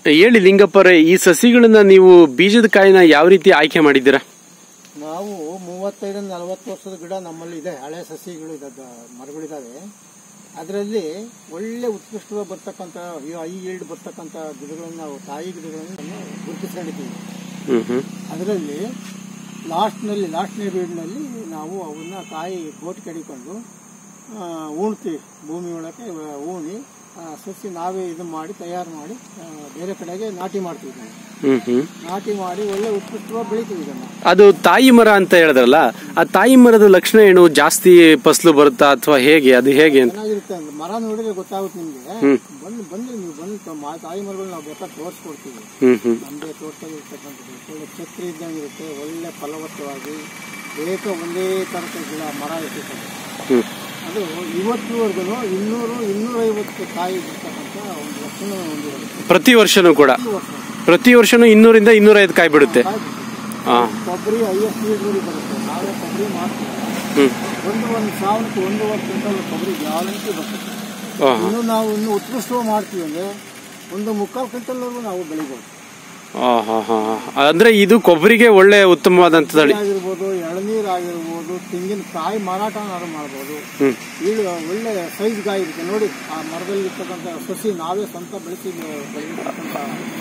ಹೇಳಿ ಲಿಂಗಪ್ಪರೇ ಈ ಸಸಿಗಳನ್ನ ನೀವು ಬೀಜದ ಕಾಯಿನ ಯಾವ ರೀತಿ ಆಯ್ಕೆ ಮಾಡಿದ್ದೀರಾ ನಾವು ಮೂವತ್ತೈದರಿಂದ ನಲವತ್ತು ವರ್ಷದ ಗಿಡ ನಮ್ಮಲ್ಲಿ ಇದೆ ಹಳೆ ಸಸಿಗಳು ಇದೆ ಮರಗಳಿದ್ದಾವೆ ಅದರಲ್ಲಿ ಒಳ್ಳೆ ಉತ್ಕೃಷ್ಟವಾಗಿ ಬರ್ತಕ್ಕಂಥ ಹೈ ಈಲ್ಡ್ ಬರ್ತಕ್ಕಂಥ ಗಿಡಗಳನ್ನು ನಾವು ತಾಯಿ ಗಿಡಗಳನ್ನು ನಾವು ಗುರುತಿಸ್ಕೊಂಡಿದ್ದೀವಿ ಹ್ಮ್ ಹ್ಮ್ ಅದರಲ್ಲಿ ಲಾಸ್ಟ್ನಲ್ಲಿ ಲಾಸ್ಟ್ನೇ ಬೀಡ್ನಲ್ಲಿ ನಾವು ಅವನ್ನ ಕಾಯಿ ಬೋಟ್ ಕಡಿಕೊಂಡು ಆ, ಉಣ್ತೀವಿ ಭೂಮಿ ಒಳಗೆ ಉಣಿ ಆ, ಸಸಿ ನಾವೇ ಇದು ಮಾಡಿ ತಯಾರು ಮಾಡಿ ಆ, ಬೇರೆ ಕಡೆಗೆ ನಾಟಿ ಮಾಡ್ತೀವಿ ನಾವು ಹ್ಮ್ ಹ್ಮ್ ನಾಟಿ ಮಾಡಿ ಒಳ್ಳೆ ಉತ್ಕೃಷ್ಟವಾಗಿ ಬೆಳಿತೀವಿ ಇದನ್ನು ಅದು ತಾಯಿ ಮರ ಅಂತ ಹೇಳಿದ್ರಲ್ಲ ಆ ತಾಯಿ ಮರದ ಲಕ್ಷಣ ಏನು ಜಾಸ್ತಿ ಫಸಲು ಬರುತ್ತಾ ಅಥವಾ ಹೇಗೆ ಅದು ಹೇಗೆ ಅಂತ ಚೆನ್ನಾಗಿರುತ್ತೆ ಅಂದ್ರೆ ಮರ ನೋಡಿದ್ರೆ ಗೊತ್ತಾಗುತ್ತೆ ನಿಮ್ಗೆ ಹ್ಮ್. ಬಂದು ಬಂದ್ರೆ ನೀವು ಬಂದು ತ- ಮಾ- ತಾಯಿ ಮರಗಳು ನಾವು ಬೇಕಾದ್ರೆ ತೋರಿಸ್ಕೊಡ್ತೀವಿ ಹ್ಮ್ ಹ್ಮ್ ನಮ್ಮದೇ ತೋಟದಲ್ಲಿ ಇರ್ತಕ್ಕಂಥದ್ದು ಒಳ್ಳೆ ಛತ್ರಿ ಇದ್ದಂಗೆ ಇರುತ್ತೆ ಒಳ್ಳೆ ಫಲವತ್ತವಾಗಿ ಬೇಕ ಒಂದೇ ಥರದ ಗಿಡ ಮರ ಇರ್ತದೆ ಹ್ಮ್ ಅದು ಇವತ್ತುವರೆಗೂ ಇನ್ನೂರು ಇನ್ನೂರೈವತ್ತು ಕಾಯಿ ಬಿಡ್ತಕ್ಕಂಥ ಒಂದು ಲಕ್ಷಣ ಹೊಂದಿರುತ್ತೆ ಪ್ರತಿ ವರ್ಷನೂ ಕೂಡ ಈ ವರ್ಷ ಪ್ರತಿ ವರ್ಷನೂ ಇನ್ನೂರಿಂದ ಇನ್ನೂರೈದು ಕಾಯಿ ಬಿಡುತ್ತೆ ಕಾಯಿ ಬಿಡುತ್ತೆ. ಹಾ ಕೊಬ್ಬರಿ ಐವತ್ತು ನೀರು ಬರುತ್ತೆ ನಾವೇ ಕೊಬ್ಬರಿ ಮಾಡ್ತೀವಿ ಹ್ಮ್ ಒಂದು ಒಂದು ಸಾವಿರಕ್ಕೆ ಒಂದೂವರೆ ಕ್ವಿಂಟಲ್ ಕೊಬ್ಬರಿ ಗ್ಯಾರಂಟಿ ಬರ್ತದೆ ಹಾ ಇನ್ನು ನಾವು ಇನ್ನು ಉತ್ಕೃಷ್ಟವಾಗಿ ಮಾಡ್ತೀವಿ ಅಂದ್ರೆ ಒಂದು ಮುಕ್ಕಾಲು ಕ್ವಿಂಟಲ್ವರೆಗೂ ನಾವು ಬೆಳಿಬೋದು ಹಾ ಹಾ ಹಾ ಅಂದ್ರೆ ಇದು ಕೊಬ್ಬರಿಗೆ ಒಳ್ಳೆ ಉತ್ತಮವಾದಂತ ತಳಿ ಆಗಿರ್ಬೋದು ಎಳನೀರು ಆಗಿರ್ಬೋದು ತೆಂಗಿನಕಾಯಿ ಮಾರಾಟನಾದ್ರು ಮಾಡ್ಬೋದು ಹ್ಮ್ ಇಳು ಒಳ್ಳೆ ಸೈಜ್ ಕಾಯಿ ಇರುತ್ತೆ ನೋಡಿ ಆ ಮರದಲ್ಲಿ ಇರ್ತಕ್ಕಂಥ ಸಸಿ ನಾವೇ ಸ್ವಂತ ಬೆಳೆಸಿ ಬೆಳೆದಿರ್ತಕ್ಕಂಥ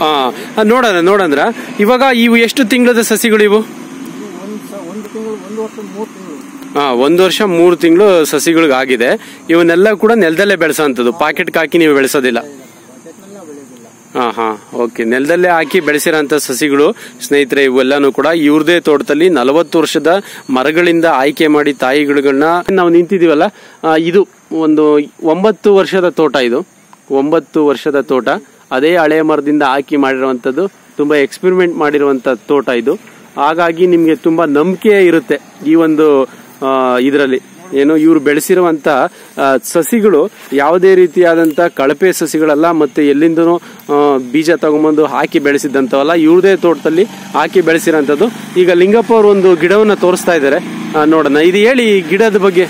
ಹಾ ನೋಡೋಣ ನೋಡಂದ್ರ ಇವಾಗ ಇವು ಎಷ್ಟು ತಿಂಗಳದ ಸಸಿಗಳು ಇವು ಇದು ಒಂದು ಸ ಒಂದು ತಿಂಗಳು ಒಂದು ವರ್ಷ ಮೂರು ತಿಂಗಳು ಹಾ ಒಂದು ವರ್ಷ ಮೂರು ತಿಂಗಳು ಸಸಿಗಳಿಗೆ ಆಗಿದೆ ಇವನ್ನೆಲ್ಲ ಕೂಡ ನೆಲದಲ್ಲೇ ಬೆಳೆಸೋಂಥದ್ದು ಪಾಕೆಟ್ಗೆ ಹಾಕಿ ನೀವು ಬೆಳೆಸೋದಿಲ್ಲ ಬಜೆಟ್ನಲ್ಲಿ ನಾವು ಬೆಳೆಯೋದಿಲ್ಲ ಹಾ ಹಾ ಓಕೆ ನೆಲದಲ್ಲೇ ಹಾಕಿ ಬೆಳೆಸಿರೋಂಥ ಸಸಿಗಳು ಸ್ನೇಹಿತರೆ ಇವೆಲ್ಲಾನು ಕೂಡ ಇವ್ರದೇ ತೋಟದಲ್ಲಿ ನಲವತ್ತು ವರ್ಷದ ಮರಗಳಿಂದ ಆಯ್ಕೆ ಮಾಡಿ ತಾಯಿಗಳನ್ನ ನಾವು ನಿಂತಿದೀವಲ್ಲ ಆ, ಇದು ಒಂದು ಒಂಬತ್ತು ವರ್ಷದ ತೋಟ ಇದು ಒಂಬತ್ತು ವರ್ಷದ ತೋಟ ಅದೇ ಹಳೆ ಮರದಿಂದ ಹಾಕಿ ಮಾಡಿರುವಂಥದ್ದು ತುಂಬಾ ಎಕ್ಸ್ಪೆರಿಮೆಂಟ್ ಮಾಡಿರುವಂತ ತೋಟ ಇದು ಹಾಗಾಗಿ ನಿಮಗೆ ತುಂಬಾ ನಂಬಿಕೆ ಇರುತ್ತೆ ಈ ಒಂದು ಇದರಲ್ಲಿ ಏನು ಇವರು ಬೆಳೆಸಿರುವಂತ ಆ, ಸಸಿಗಳು ಯಾವುದೇ ರೀತಿಯಾದಂತ ಕಳಪೆ ಸಸಿಗಳಲ್ಲ ಮತ್ತೆ ಎಲ್ಲಿಂದನೂ ಆ, ಬೀಜ ತಗೊಂಬಂದು ಹಾಕಿ ಬೆಳೆಸಿದಂತವಲ್ಲ ಇವ್ರದೇ ತೋಟದಲ್ಲಿ ಹಾಕಿ ಬೆಳೆಸಿರೋಂಥದ್ದು ಈಗ ಲಿಂಗಪ್ಪ ಅವರು ಒಂದು ಗಿಡವನ್ನ ತೋರಿಸ್ತಾ ಇದ್ದಾರೆ ಆ, ನೋಡೋಣ ಇದು ಹೇಳಿ ಈ ಗಿಡದ ಬಗ್ಗೆ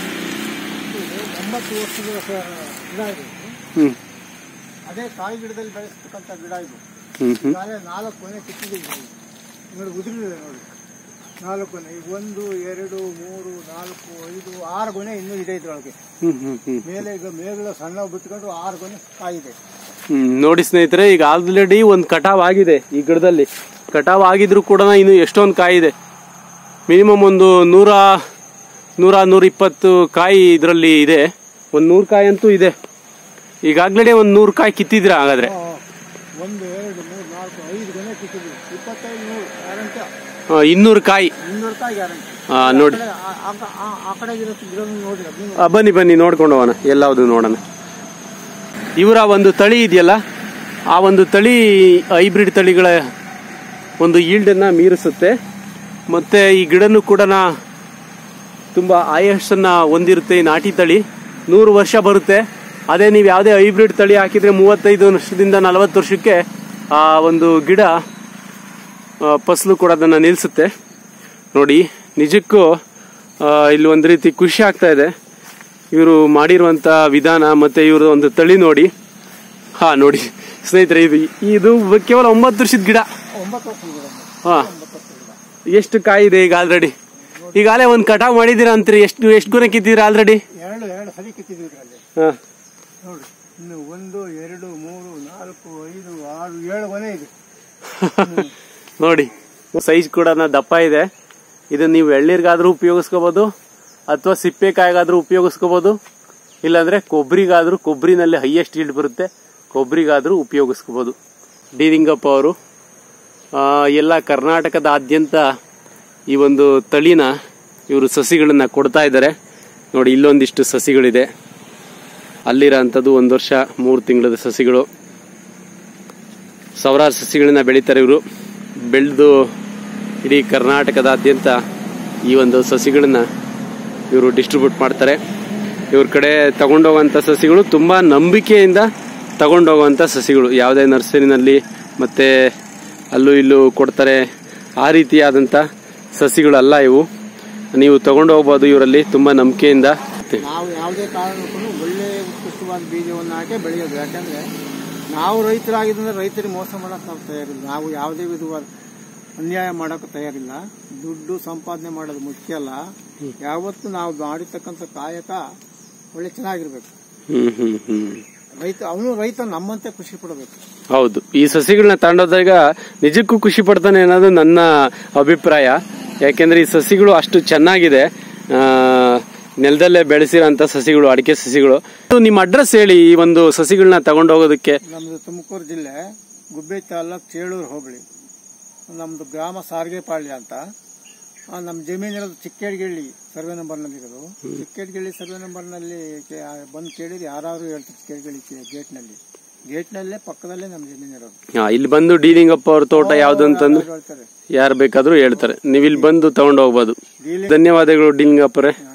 ಒಂಬತ್ತು ವರ್ಷದ ಸ- ಗಿಡ ಇದು ಹ್ಮ್ ಅದೇ ಕಾಯಿ ಗಿಡದಲ್ಲಿ ಬೆಳೆಸ್ತಕ್ಕಂಥ ಗಿಡ ಇದು ಹ್ಮ್ ಹ್ಮ್ ನಾಳೆ ನಾಲ್ಕು ಕೊನೆ ಕಿತ್ತಿದ್ದೀವಿ ನಾವು ನೋಡಿ ಉದುರಿದೆ ನೋಡಿ ನಾಲ್ಕು ಕೊನೆ ಈಗ ಒಂದು ಎರಡು ಮೂರು ನಾಲ್ಕು ಐದು ಆರು ಗೊನೆ ಇನ್ನೂ ಇದೆ ಇದ್ರೊಳಗೆ ಹ್ಮ್ ಹ್ಮ್ ಹ್ಮ್ ಮೇಲೆ ಈಗ ಮೇಲೆಲ್ಲ ಸಣ್ಣ ಬಿಟ್ಕೊಂಡು ಆರು ಗೊನೆ ಕಾಯಿದೆ ಹ್ಮ್ ನೋಡಿ ಸ್ನೇಹಿತರೆ ಈಗ ಆಲ್ರೆಡಿ ಒಂದು ಕಟಾವ್ ಆಗಿದೆ ಈ ಗಿಡದಲ್ಲಿ ಕಟಾವ್ ಆಗಿದ್ರು ಕೂಡ ಇನ್ನು ಎಷ್ಟೊಂದು ಕಾಯಿ ಇದೆ ಮಿನಿಮಮ್ ಒಂದು ನೂರ ನೂರ ನೂರ ಇಪ್ಪತ್ತು ಕಾಯಿ ಇದರಲ್ಲಿ ಇದೆ ಒಂದು ನೂರು ಕಾಯಿ ಅಂತೂ ಇದೆ ಈಗಾಗಲೇ ಒಂದು ನೂರು ಕಾಯಿ ಕಿತ್ತಿದ್ರ ಹಾಗಾದ್ರೆ ಆ, ಒಂದು ಎರಡು ಮೂರು ನಾಲ್ಕು ಐದು ಗೊನೆ ಕಿತ್ತಿದ್ವಿ ಇಪ್ಪತ್ತೈದು ನೂರು ಗ್ಯಾರಂಟಿ ಆ, ಇನ್ನೂರು ಕಾಯಿ ಇನ್ನೂರು ಕಾಯಿ ಗ್ಯಾರಂಟಿ ಆ, ನೋಡಿ ಆ ಕಡೆ ಗಿಡ ಗಿಡ ನೋಡಿ ಅದನ್ನು ಆ, ಬನ್ನಿ ಬನ್ನಿ ನೋಡ್ಕೊಂಡು ಹೋಗೋಣ ಎಲ್ಲಾವುದು ನೋಡೋಣ ಇವರ ಒಂದು ತಳಿ ಇದೆಯಲ್ಲ ಆ ಒಂದು ತಳಿ ಹೈಬ್ರಿಡ್ ತಳಿಗಳ ಒಂದು ಈಲ್ಡನ್ನ ಮೀರಿಸುತ್ತೆ ಮತ್ತೆ ಈ ಗಿಡನು ಕೂಡ ತುಂಬಾ ಆಯಸ್ಸನ್ನ ಹೊಂದಿರುತ್ತೆ ಈ ನಾಟಿ ತಳಿ ನೂರು ವರ್ಷ ಬರುತ್ತೆ ಅದೇ ನೀವು ಯಾವುದೇ ಹೈಬ್ರಿಡ್ ತಳಿ ಹಾಕಿದ್ರೆ ಮೂವತ್ತೈದು ವರ್ಷದಿಂದ ನಲವತ್ತು ವರ್ಷಕ್ಕೆ ಆ ಒಂದು ಗಿಡ ಆ, ಫಸಲು ಕೂಡ ಅದನ್ನ ನಿಲ್ಲಿಸುತ್ತೆ ನೋಡಿ ನಿಜಕ್ಕೂ ಆ, ಇಲ್ಲಿ ಒಂದು ರೀತಿ ಖುಷಿ ಆಗ್ತಾ ಇದೆ ಇವರು ಮಾಡಿರುವಂತ ವಿಧಾನ ಮತ್ತೆ ಇವರು ಒಂದು ತಳಿ ನೋಡಿ ಹಾ ನೋಡಿ ಸ್ನೇಹಿತರೆ ಇದು ಇದು ಕೇವಲ ಒಂಬತ್ತು ವರ್ಷದ ಗಿಡ ಒಂಬತ್ತು ವರ್ಷದ ಗಿಡ ಹಾ ಒಂಬತ್ತು ವರ್ಷದ ಗಿಡ ಎಷ್ಟು ಕಾಯಿ ಇದೆ ಈಗ ಆಲ್ರೆಡಿ ಈಗಾಗಲೇ ಒಂದು ಕಟಾವ್ ಮಾಡಿದ್ದೀರಾ ಅಂತೀರಿ ಎಷ್ಟು ಎಷ್ಟು ಗುಣ ಕಿತ್ತಿದ್ದೀರಾ ಆಲ್ರೆಡಿ ಎರಡು ಎರಡು ಸರಿ ಕಿತ್ತಿದ್ವಿ ಇದರಲ್ಲಿ ಹಾ ನೋಡಿ ಇನ್ನು ಒಂದು ಎರಡು ಮೂರು ನಾಲ್ಕು ಐದು ಆರು ಏಳು ಕೊನೆ ಇದೆ ನೋಡಿ ಸೈಜ್ ಕೂಡ ದಪ್ಪ ಇದೆ ಇದು ನೀವು ಎಳ್ನೀರ್ಗಾದ್ರೂ ಉಪಯೋಗಿಸ್ಕೋಬಹುದು ಅಥವಾ ಸಿಪ್ಪೆಕಾಯಿಗಾದ್ರೂ ಉಪಯೋಗಿಸ್ಕೋಬಹುದು ಇಲ್ಲಾಂದ್ರೆ ಕೊಬ್ಬರಿಗಾದ್ರೂ ಕೊಬ್ಬರಿನಲ್ಲಿ ಹೈಯೆಸ್ಟ್ ಈಲ್ಡ್ ಬರುತ್ತೆ ಕೊಬ್ಬರಿಗಾದ್ರೂ ಉಪಯೋಗಿಸ್ಕೋಬಹುದು ಡಿ ಲಿಂಗಪ್ಪ ಅವರು ಆ, ಎಲ್ಲ ಕರ್ನಾಟಕದಾದ್ಯಂತ ಈ ಒಂದು ತಳಿನ ಇವರು ಸಸಿಗಳನ್ನ ಕೊಡ್ತಾ ಇದ್ದಾರೆ ನೋಡಿ ಇಲ್ಲೊಂದಿಷ್ಟು ಸಸಿಗಳಿದೆ ಅಲ್ಲಿರೋ ಅಂಥದ್ದು ಒಂದು ವರ್ಷ ಮೂರು ತಿಂಗಳದ ಸಸಿಗಳು ಸಾವಿರಾರು ಸಸಿಗಳನ್ನ ಬೆಳೀತಾರೆ ಇವರು ಬೆಳೆದು ಇಡೀ ಕರ್ನಾಟಕದಾದ್ಯಂತ ಈ ಒಂದು ಸಸಿಗಳನ್ನ ಇವರು ಡಿಸ್ಟ್ರಿಬ್ಯೂಟ್ ಮಾಡ್ತಾರೆ ಇವ್ರ ಕಡೆ ತಗೊಂಡೋಗುವಂಥ ಸಸಿಗಳು ತುಂಬ ನಂಬಿಕೆಯಿಂದ ತಗೊಂಡೋಗುವಂಥ ಸಸಿಗಳು ಯಾವುದೇ ನರ್ಸರಿನಲ್ಲಿ ಮತ್ತೆ ಅಲ್ಲೂ ಇಲ್ಲೂ ಕೊಡ್ತಾರೆ ಆ ರೀತಿಯಾದಂಥ ಸಸಿಗಳಲ್ಲ ಇವು ನೀವು ತಗೊಂಡು ಹೋಗ್ಬೋದು ಇವರಲ್ಲಿ ತುಂಬ ನಂಬಿಕೆಯಿಂದ ನಾವು ಯಾವುದೇ ಕಾರಣಕ್ಕೂ ಒಳ್ಳೆ ಉತ್ಕೃಷ್ಟವಾದ ಬೀಜವನ್ನು ಹಾಕಿ ಬೆಳೆಯೋದು ಯಾಕಂದ್ರೆ ನಾವು ರೈತರಾಗಿದ್ದಂದ್ರೆ ರೈತರಿಗೆ ಮೋಸ ಮಾಡಕ್ ನಾವು ತಯಾರಿಲ್ಲ ನಾವು ಯಾವುದೇ ವಿಧವಾದ ಅನ್ಯಾಯ ಮಾಡಕ್ಕೆ ತಯಾರಿಲ್ಲ ದುಡ್ಡು ಸಂಪಾದನೆ ಮಾಡೋದು ಮುಖ್ಯ ಅಲ್ಲ ಯಾವತ್ತು ನಾವು ಮಾಡಿರ್ತಕ್ಕಂಥ ಕಾಯಕ ಒಳ್ಳೆ ಚೆನ್ನಾಗಿರ್ಬೇಕು ಹ್ಮ್ ಹ್ಮ್ ಹ್ಮ್ ರೈತ ಅವನು ರೈತ ನಮ್ಮಂತೆ ಖುಷಿ ಪಡಬೇಕು ಹೌದು ಈ ಸಸಿಗಳನ್ನ ತಗೊಂಡೋದಾಗ ನಿಜಕ್ಕೂ ಖುಷಿ ಪಡ್ತಾನೆ ಅನ್ನೋದು ನನ್ನ ಅಭಿಪ್ರಾಯ ಯಾಕೆಂದ್ರೆ ಈ ಸಸಿಗಳು ಅಷ್ಟು ಚೆನ್ನಾಗಿದೆ ಆ, ನೆಲದಲ್ಲೇ ಬೆಳೆಸಿರೋಂಥ ಸಸಿಗಳು ಅಡಿಕೆ ಸಸಿಗಳು ಇದು ನಿಮ್ಮ ಅಡ್ರೆಸ್ ಹೇಳಿ ಈ ಒಂದು ಸಸಿಗಳನ್ನ ತಗೊಂಡೋಗೋದಕ್ಕೆ ನಮ್ದು ತುಮಕೂರು ಜಿಲ್ಲೆ ಗುಬ್ಬಿ ತಾಲೂಕ್ ಚೇಳೂರು ಹೋಬಳಿ ನಮ್ದು ಗ್ರಾಮ ಸಾರಿಗೆಪಾಳ್ಯ ಅಂತ ಆ, ನಮ್ಮ ಜಮೀನಿರೋದು ಚಿಕ್ಕೇಡ್ಗಿಳ್ಳಿ ಸರ್ವೆ ನಂಬರ್ನಲ್ಲಿ ಇರೋದು ಚಿಕ್ಕೇಡ್ಗಿಳ್ಳಿ ಸರ್ವೆ ನಂಬರ್ನಲ್ಲಿ ಕೆ- ಬಂದು ಕೇಳಿದ್ರೆ ಯಾರು ಹೇಳ್ತಾರೆ ಚಿಕ್ಕೇಡ್ಗಿಳ್ಳಿ ಗೇಟ್ನಲ್ಲಿ ಗೇಟ್ನಲ್ಲೇ ಪಕ್ಕದಲ್ಲೇ ನಮ್ಮ ಜಮೀನು ಇರೋದು ಹಾ, ಇಲ್ಲಿ ಬಂದು ಡೀಲಿಂಗ್ ಅಪ್ಪ ಅವ್ರ ತೋಟ ಯಾವ್ದು ಅಂತಂದ್ರೆ ಹೇಳ್ತಾರೆ ಯಾರು ಬೇಕಾದ್ರೂ ಹೇಳ್ತಾರೆ ನೀವು ಇಲ್ಲಿ ಬಂದು ತಗೊಂಡು ಹೋಗ್ಬೋದು ಡೀಲಿಂಗ್ ಧನ್ಯವಾದಗಳು ಡೀಲಿಂಗ್ ಅಪ್ಪರೇ ಆ,